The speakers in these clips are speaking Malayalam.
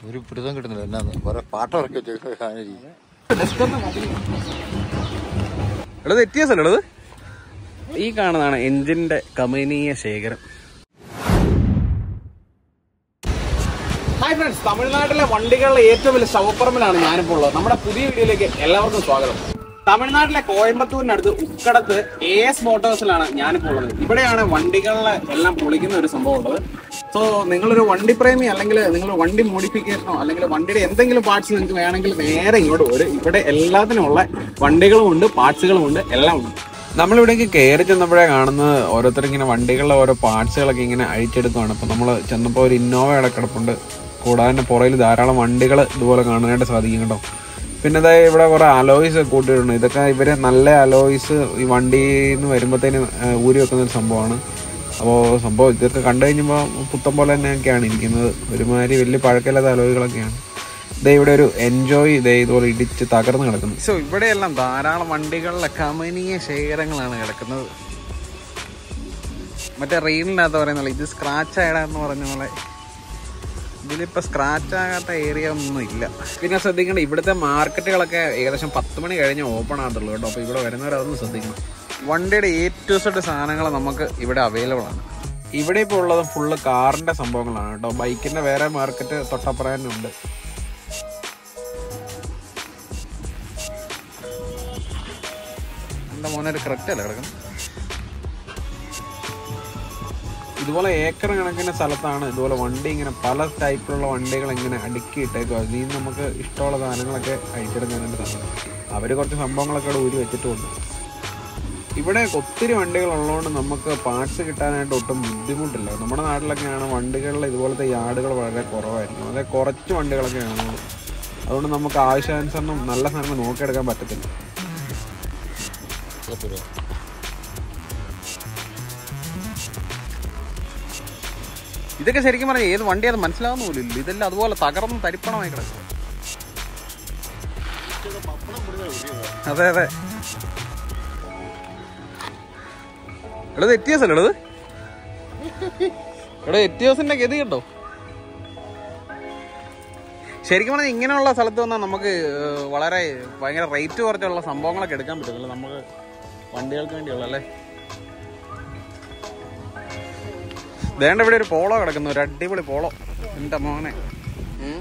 ഒരു പിടുത്തം കിട്ടുന്നില്ല എന്നാന്ന് കുറെ പാട്ട് ഇറക്കി വെച്ചേക്കുന്ന സാധനം ഇരിക്കും. എടാ തെറ്റിയ സ്ഥലം എടാ ഇത്? ഈ കാണുന്നതാണ് എഞ്ചിന്റെ കമനീയ ശേഖരം ഹായ് ഫ്രണ്ട്സ് തമിഴ്നാട്ടിലെ വണ്ടികളുടെ ഏറ്റവും വലിയ ശവപ്പറമ്പിലാണ് ഞാനിപ്പോൾ ഉള്ളത് നമ്മുടെ പുതിയ വീഡിയോയിലേക്ക് എല്ലാവർക്കും സ്വാഗതം തമിഴ്നാട്ടിലെ കോയമ്പത്തൂരിനടുത്ത് ഉക്കടത്ത് എ എസ് മോട്ടോഴ്സിലാണ് ഞാനിപ്പോൾ ഉള്ളത് ഇവിടെയാണ് വണ്ടികളിലെ എല്ലാം പൊളിക്കുന്ന ഒരു സംഭവം ഉള്ളത് സോ നിങ്ങളൊരു വണ്ടി പ്രേമി അല്ലെങ്കിൽ നിങ്ങൾ വണ്ടി മോഡിഫിക്കേഷനോ അല്ലെങ്കിൽ വണ്ടിയുടെ എന്തെങ്കിലും പാർട്സ് നിങ്ങൾക്ക് വേണമെങ്കിൽ നേരെ ഇങ്ങോട്ട് വരും ഇവിടെ എല്ലാത്തിനുമുള്ള വണ്ടികളും ഉണ്ട് പാർട്സുകളും ഉണ്ട് എല്ലാം ഉണ്ട് നമ്മളിവിടേക്ക് കയറി ചെന്നപ്പോഴേ കാണുന്നത് ഓരോരുത്തർ ഇങ്ങനെ വണ്ടികളിലെ ഓരോ പാർട്സുകളൊക്കെ ഇങ്ങനെ അഴിച്ചെടുക്കുകയാണ് അപ്പോൾ നമ്മൾ ചെന്നപ്പോൾ ഒരു ഇന്നോവ അവിടെ കിടപ്പുണ്ട് കൂടാതെ പുറയിൽ ധാരാളം വണ്ടികൾ ഇതുപോലെ കാണാനായിട്ട് സാധിക്കും കേട്ടോ പിന്നെ അതായത് ഇവിടെ കുറെ അലോയ്സ് ഒക്കെ കൂട്ടിയിട്ടുണ്ട് ഇതൊക്കെ ഇവര് നല്ല അലോയ്സ് ഈ വണ്ടിയിൽ നിന്ന് വരുമ്പോഴത്തേനും ഊരി വെക്കുന്ന ഒരു സംഭവമാണ് അപ്പോൾ സംഭവം ഇതൊക്കെ കണ്ടു കഴിഞ്ഞപ്പോൾ പുത്തം പോലെ തന്നെയൊക്കെയാണ് ഇരിക്കുന്നത് ഒരുമാതിരി വലിയ പഴക്കമില്ലാത്ത അലോയ്കളൊക്കെയാണ് ഇതേ ഇവിടെ ഒരു എൻജോയ് ഇതേ ഇതുപോലെ ഇടിച്ച് തകർന്ന് കിടക്കുന്നു സോ ഇവിടെയെല്ലാം ധാരാളം വണ്ടികളിലെ കമനീയ ശേഖരങ്ങളാണ് കിടക്കുന്നത് മറ്റേ റീലിനകത്ത് പറയുന്നില്ല ഇത് സ്ക്രാച്ച് ആയിടാന്ന് പറഞ്ഞ പോലെ ഇതിലിപ്പോ സ്ക്രാച്ച് ആകാത്ത ഏരിയ ഒന്നും ഇല്ല പിന്നെ ശ്രദ്ധിക്കേണ്ട ഇവിടുത്തെ മാർക്കറ്റുകളൊക്കെ ഏകദേശം പത്ത് മണി കഴിഞ്ഞ് ഓപ്പൺ ആകത്തുള്ളൂ കേട്ടോ അപ്പോൾ ഇവിടെ വരുന്നവരതൊന്നും ശ്രദ്ധിക്കണം വണ്ടിയുടെ എ ടു സെഡ് സാധനങ്ങൾ നമുക്ക് ഇവിടെ അവൈലബിൾ ആണ് ഇവിടെ ഇപ്പോൾ ഉള്ളത് ഫുള്ള് കാറിന്റെ സംഭവങ്ങളാണ് കേട്ടോ ബൈക്കിന്റെ വേറെ മാർക്കറ്റ് തൊട്ടപ്പുറമുണ്ട് എൻ്റെ മോനെ ഒരു കറക്റ്റ് അല്ല കിടക്കുന്നത് ഇതുപോലെ ഏക്കർ കണക്കിന് സ്ഥലത്താണ് ഇതുപോലെ വണ്ടി ഇങ്ങനെ പല ടൈപ്പിലുള്ള വണ്ടികൾ ഇങ്ങനെ അടുക്കി ഇട്ടേക്കുക അതിൽ നിന്ന് നമുക്ക് ഇഷ്ടമുള്ള സാധനങ്ങളൊക്കെ അഴിച്ചെടുക്കാനായിട്ട് സാധിക്കും അവർ കുറച്ച് സംഭവങ്ങളൊക്കെ ഇവിടെ ഊരി വെച്ചിട്ടുമുണ്ട് ഇവിടെ ഒത്തിരി വണ്ടികൾ ഉള്ളതുകൊണ്ട് നമുക്ക് പാർട്സ് കിട്ടാനായിട്ട് ഒട്ടും ബുദ്ധിമുട്ടില്ല നമ്മുടെ നാട്ടിലൊക്കെയാണ് വണ്ടികളിൽ ഇതുപോലത്തെ യാർഡുകൾ വളരെ കുറവായിരിക്കും വളരെ കുറച്ച് വണ്ടികളൊക്കെ കാണുള്ളൂ അതുകൊണ്ട് നമുക്ക് ആവശ്യാനുസരണം നല്ല സാധനങ്ങൾ നോക്കിയെടുക്കാൻ പറ്റത്തില്ല പത്ത് രൂപ. ഇതൊക്കെ ശരിക്കും പറഞ്ഞാൽ ഏത് വണ്ടി അത് മനസ്സിലാവുന്ന പോലും ഇല്ല ഇതെല്ലാം അതുപോലെ തകർന്ന് തരിപ്പണമായി കിടക്കും അതെ അതെ എടാ എറ്റിയോസ് അല്ലേ ഇത് എടാ എറ്റിയോസിന്റെ ഗതി കേട്ടോ ശരിക്കും പറഞ്ഞാൽ ഇങ്ങനെയുള്ള സ്ഥലത്ത് വന്നാൽ നമുക്ക് ഏഹ്, വളരെ ഭയങ്കര റേറ്റ് കുറച്ചുള്ള സംഭവങ്ങളൊക്കെ എടുക്കാൻ പറ്റുന്നില്ല നമുക്ക് വണ്ടികൾക്ക് വേണ്ടിയുള്ള അല്ലേ ദേണ്ട ഇവിടെ ഒരു പോളോ കിടക്കുന്നു ഒരു അടിപൊളി പോളോ എന്റെ മോനെ ഉം.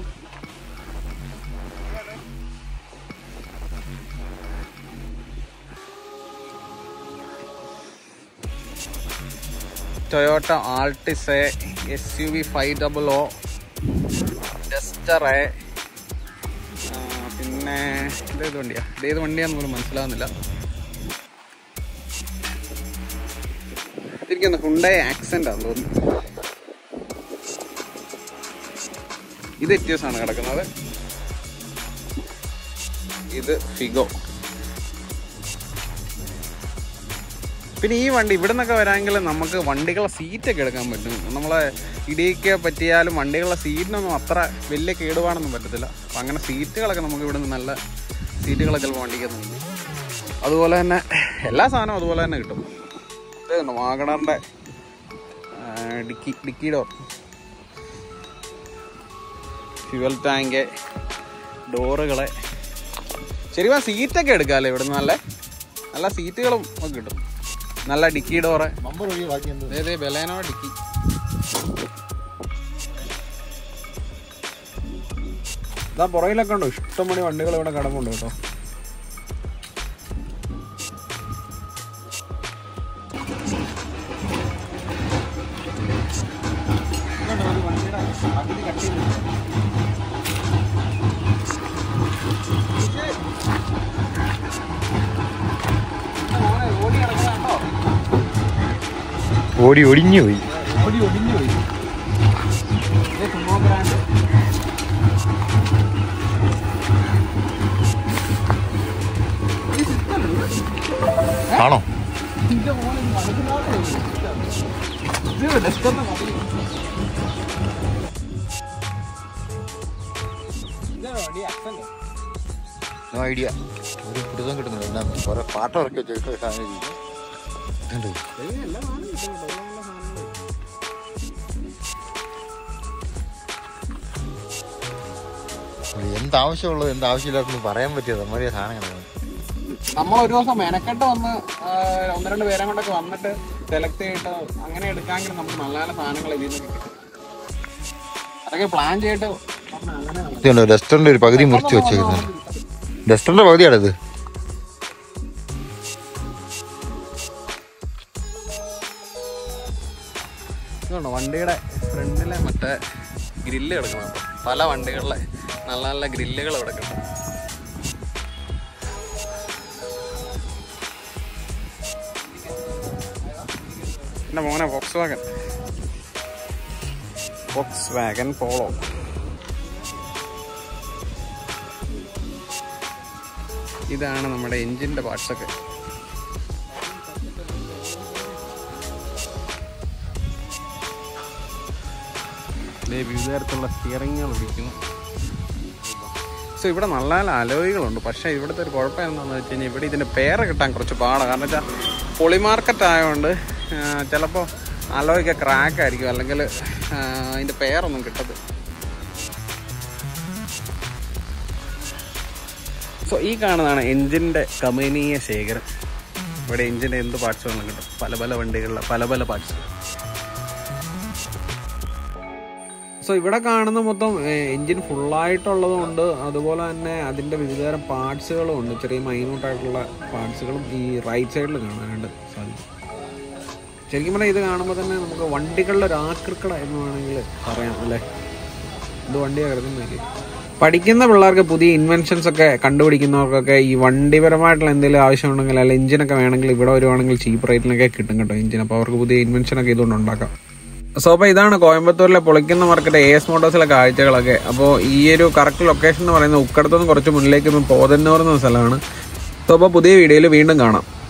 ടൊയോട്ട ആൾട്ടിസ് എസ് യു വി ഫൈവ് ഡബിൾ ഒ ഡസ്റ്ററെ പിന്നെ ഇതേത് വണ്ടിയാ ഇതേത് വണ്ടിയാന്ന് പോലും മനസ്സിലാവുന്നില്ല ഇരിക്കുന്ന ഹുണ്ടായ ആക്സെന്റ് ആണെന്ന് തോന്നുന്നു ഇത് എറ്റിയോസ് ആണ് കിടക്കുന്നത് ഇത് ഫിഗോ പിന്നെ ഈ വണ്ടി ഇവിടെ നിന്നൊക്കെ വരാമെങ്കിൽ നമുക്ക് വണ്ടികളുടെ സീറ്റൊക്കെ എടുക്കാൻ പറ്റും നമ്മളെ ഇടിയൊക്കെ പറ്റിയാലും വണ്ടികളുടെ സീറ്റിനൊന്നും അത്ര വലിയ കേടുപാടൊന്നും പറ്റത്തില്ല അപ്പം അങ്ങനെ സീറ്റുകളൊക്കെ നമുക്ക് ഇവിടെ നിന്ന് നല്ല സീറ്റുകളൊക്കെ ചിലപ്പോൾ വണ്ടിക്കൊന്നും അതുപോലെ തന്നെ എല്ലാ സാധനവും അതുപോലെ തന്നെ കിട്ടും ഇത് കണ്ടോ വാഗണറിൻ്റെ dicky dicky door fuel tank ഡോറുകളെ ശരിക്കും സീറ്റൊക്കെ എടുക്കാമല്ലേ ഇവിടെ നിന്ന് നല്ല നല്ല സീറ്റുകളും ഒക്കെ കിട്ടും നല്ല ഡിക്കി ഡോറ് നമ്പർ ഒഴികെ ബാക്കി എന്ത് അതെ ബലേനോ ഡിക്കി ഇതാ പുറകിലൊക്കെ ഉണ്ടോ ഇഷ്ടംപണി വണ്ടികൾ ഇവിടെ കിടപ്പുണ്ട് കേട്ടോ ഓടി ഒടിഞ്ഞു പോയി ഓടി ഒടിഞ്ഞു പോയി ഇത് സുമോ ബ്രാൻഡ് ആണോ ഇത് ഡെസ്കോന്ന് മതി ഇതാണ് വണ്ടി accent. നോ ഐഡിയ ഒരു പിടുത്തം കിട്ടുന്നില്ല എന്നാന്ന് കുറെ പാട്ട് ഇറക്കി വെച്ചേക്കുന്ന സാധനം ഇരിക്കും. കണ്ടോ? ഇത് എല്ലാ സാധനവും കിട്ടും കേട്ടോ. എല്ലാ നല്ല സാധനങ്ങളും. എന്താവശ്യമുള്ളത് എന്താവശ്യമില്ലാത്തത് പറയാൻ പറ്റിയത് അമ്മറിയ സാധനങ്ങളാണ് നമ്മൾ ഒരു ദിവസം മെനക്കെട്ട് വന്ന് ആ, ഒന്ന് രണ്ട് പേരെ കൊണ്ടൊക്കെ വന്നിട്ട് സെലക്ട് ചെയ്തിട്ട് അങ്ങനെ എടുക്കാമെങ്കിൽ നമുക്ക് നല്ല നല്ല സാധനങ്ങൾ ഇതിൽ നിന്ന് കിട്ടും അതൊക്കെ പ്ലാൻ ചെയ്തിട്ട് വന്ന് അങ്ങനെ നടക്കും. ഇതുണ്ടോ ഡസ്റ്ററിന്റെ ഒരു പകുതി മുറിച്ച് വെച്ചേക്കുന്നത് ഡസ്റ്ററിന്റെ പകുതിയാണ് ഇത് ഇതുണ്ട് വണ്ടിയുടെ ഫ്രണ്ടിലെ മറ്റേ ഗ്രില്ല് കിടക്കണം പല വണ്ടികളിലെ നല്ല നല്ല ഗ്രില്ലുകൾ ഇവിടെ കിട്ടും എൻ്റെ മോനെ Volkswagen Volkswagen Polo ഇതാണ് നമ്മുടെ എഞ്ചിൻ്റെ പാർട്സൊക്കെ ദേ വിവിധ തരത്തിലുള്ള സ്റ്റിയറിങ്ങുകൾ ഇരിക്കുന്നു സോ ഇവിടെ നല്ല നല്ല അലോയികളുണ്ട് പക്ഷേ ഇവിടുത്തെ ഒരു കുഴപ്പം എന്താണെന്ന് വെച്ച് കഴിഞ്ഞാൽ ഇവിടെ ഇതിൻ്റെ പേര് കിട്ടാൻ കുറച്ച് പാടാണ് കാരണം വെച്ചാൽ പൊളി മാർക്കറ്റ് ആയതുകൊണ്ട് ചിലപ്പോൾ അലോയൊക്കെ ക്രാക്ക് ആയിരിക്കും അല്ലെങ്കിൽ അതിൻ്റെ പേരൊന്നും കിട്ടത്തില്ല സോ ഈ കാണുന്നതാണ് എഞ്ചിൻ്റെ കമനീയ ശേഖരം ഇവിടെ എഞ്ചിൻ്റെ എന്ത് പാർട്സ് വേണം കിട്ടും പല പല വണ്ടികളിലെ പല പല പാർട്സ് സോ ഇവിടെ കാണുന്ന മൊത്തം എഞ്ചിൻ ഫുള്ളായിട്ടുള്ളത് കൊണ്ട് അതുപോലെ തന്നെ അതിൻ്റെ വിവിധതരം പാർട്സുകളും ഉണ്ട് ചെറിയ മൈന്യൂട്ടായിട്ടുള്ള പാർട്സുകളും ഈ റൈറ്റ് സൈഡിൽ കാണാനായിട്ട് സാധിക്കും ശരിക്കും പറഞ്ഞാൽ ഇത് കാണുമ്പോൾ തന്നെ നമുക്ക് വണ്ടികളുടെ ഒരു ആകൃക്കട എന്ന് വേണമെങ്കിൽ പറയാം അല്ലേ ഇത് വണ്ടിയാണ് കിടക്കുന്നതല്ലേ പഠിക്കുന്ന പിള്ളേർക്ക് പുതിയ ഇൻവെൻഷൻസ് ഒക്കെ കണ്ടുപിടിക്കുന്നവർക്കൊക്കെ ഈ വണ്ടിപരമായിട്ടുള്ള എന്തെങ്കിലും ആവശ്യമുണ്ടെങ്കിൽ അല്ലെങ്കിൽ എഞ്ചിനൊക്കെ വേണമെങ്കിൽ ഇവിടെ വരുവാണെങ്കിൽ ചീപ്പ് റേറ്റിനൊക്കെ കിട്ടും കേട്ടോ എഞ്ചിൻ അപ്പോൾ അവർക്ക് പുതിയ ഇൻവെൻഷനൊക്കെ ഇതുകൊണ്ട് ഉണ്ടാക്കാം സോ അപ്പോൾ ഇതാണ് കോയമ്പത്തൂരിലെ പൊളിക്കുന്ന മാർക്കറ്റ് എ എസ് മോട്ടോഴ്സിലെ കാഴ്ചകളൊക്കെ അപ്പോൾ ഈ ഒരു കറക്റ്റ് ലൊക്കേഷൻ എന്ന് പറയുന്നത് ഉക്കടത്തുനിന്ന് കുറച്ച് മുന്നിലേക്ക് പോതന്നൂർ എന്ന സ്ഥലമാണ് സോ അപ്പോൾ പുതിയ വീഡിയോയിൽ വീണ്ടും കാണാം